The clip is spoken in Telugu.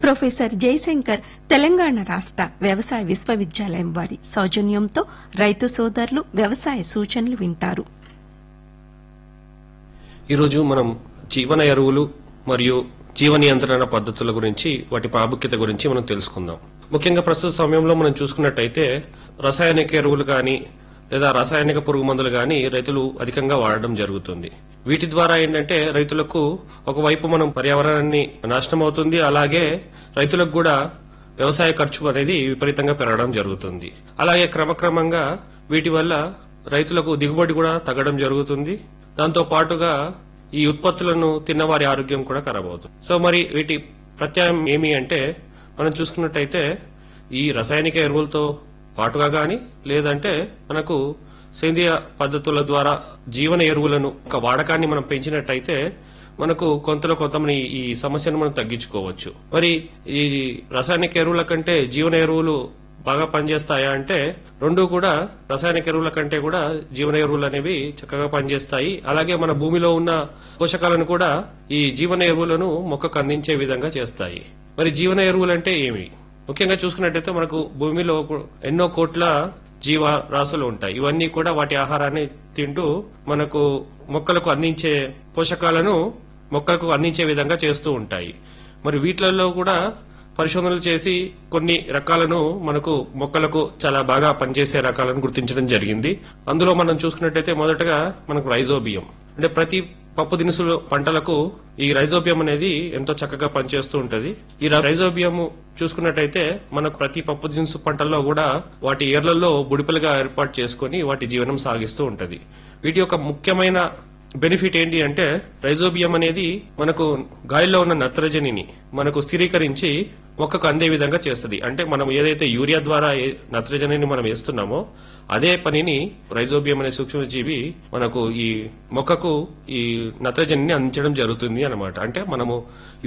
ప్రొఫెసర్ జయశంకర్ తెలంగాణ రాష్ట వ్యవసాయ విశ్వవిద్యాలయం వారి సౌజన్యంతో రైతు సోదరులు వ్యవసాయ సూచనలు వింటారు ఈరోజు మనం జీవన ఎరువులు మరియు జీవ నియంత్రణ పద్ధతుల గురించి వాటి ప్రాముఖ్యత గురించి మనం తెలుసుకుందాం ముఖ్యంగా ప్రస్తుత సమయంలో మనం చూసుకున్నట్టయితే రసాయనిక ఎరువులు కానీ లేదా రాసాయనిక పురుగు మందులు కానీ రైతులు అధికంగా వాడడం జరుగుతుంది వీటి ద్వారా ఏంటంటే రైతులకు ఒకవైపు మనం పర్యావరణాన్ని నాశనం అవుతుంది అలాగే రైతులకు కూడా వ్యవసాయ ఖర్చు అనేది విపరీతంగా పెరగడం జరుగుతుంది అలాగే క్రమక్రమంగా వీటి వల్ల రైతులకు దిగుబడి కూడా తగ్గడం జరుగుతుంది దాంతో పాటుగా ఈ ఉత్పత్తులను తిన్నవారి ఆరోగ్యం కూడా ఖరాబ్ అవుతుంది సో మరి వీటి ప్రత్యాయం ఏమి అంటే మనం చూసుకున్నట్టయితే ఈ రసాయనిక ఎరువులతో పాటుగా గాని లేదంటే మనకు సేంద్రియ పద్ధతుల ద్వారా జీవన ఎరువులను ఒక వాడకాన్ని మనం పెంచినట్టయితే మనకు కొంతలో కొంత మన ఈ- ఈ సమస్యను మనం తగ్గించుకోవచ్చు మరి ఈ రసాయనిక ఎరువుల కంటే జీవన ఎరువులు బాగా పనిచేస్తాయా అంటే రెండు కూడా రసాయనిక ఎరువుల కంటే కూడా జీవన ఎరువులు అనేవి చక్కగా పనిచేస్తాయి అలాగే మన భూమిలో ఉన్న పోషకాలను కూడా ఈ జీవన ఎరువులను మొక్కకు అందించే విధంగా చేస్తాయి మరి జీవన ఎరువులు అంటే ఏమి ముఖ్యంగా చూసుకున్నట్టయితే మనకు భూమిలో కు- ఎన్నో కోట్ల జీవ రాశులు ఉంటాయి ఇవన్నీ కూడా వాటి ఆహారాన్ని తింటూ మనకు మొక్కలకు అందించే పోషకాలను మొక్కలకు అందించే విధంగా చేస్తూ ఉంటాయి మరి వీటిలలో కూడా పరిశోధనలు చేసి కొన్ని రకాలను మనకు మొక్కలకు చాలా బాగా పనిచేసే రకాలను గుర్తించడం జరిగింది అందులో మనం చూసుకున్నట్టయితే మొదటగా మనకు రైజోబియం అంటే ప్రతి పప్పు దినుసులు పంటలకు ఈ రైజోబియం అనేది ఎంతో చక్కగా పనిచేస్తూ ఉంటది ఈ రైజోబియం చూసుకున్నట్టయితే మనకు ప్రతి పప్పు దినుసు పంటల్లో కూడా వాటి ఏర్లలో బుడిపలుగా ఏర్పాటు చేసుకొని వాటి జీవనం సాగిస్తూ ఉంటది వీటి యొక్క ముఖ్యమైన బెనిఫిట్ ఏంటి అంటే రైజోబియం అనేది మనకు గాలిలో ఉన్న నత్రజనిని మనకు స్థిరీకరించి మొక్కకు అందే విధంగా చేస్తుంది అంటే మనం ఏదైతే యూరియా ద్వారా ఏ- నత్రజనిని మనం వేస్తున్నామో అదే పనిని రైజోబియం అనే సూక్ష్మజీవి మనకు ఈ మొక్కకు ఈ నత్రజనిని అందించడం జరుగుతుంది అన్నమాట అంటే మనము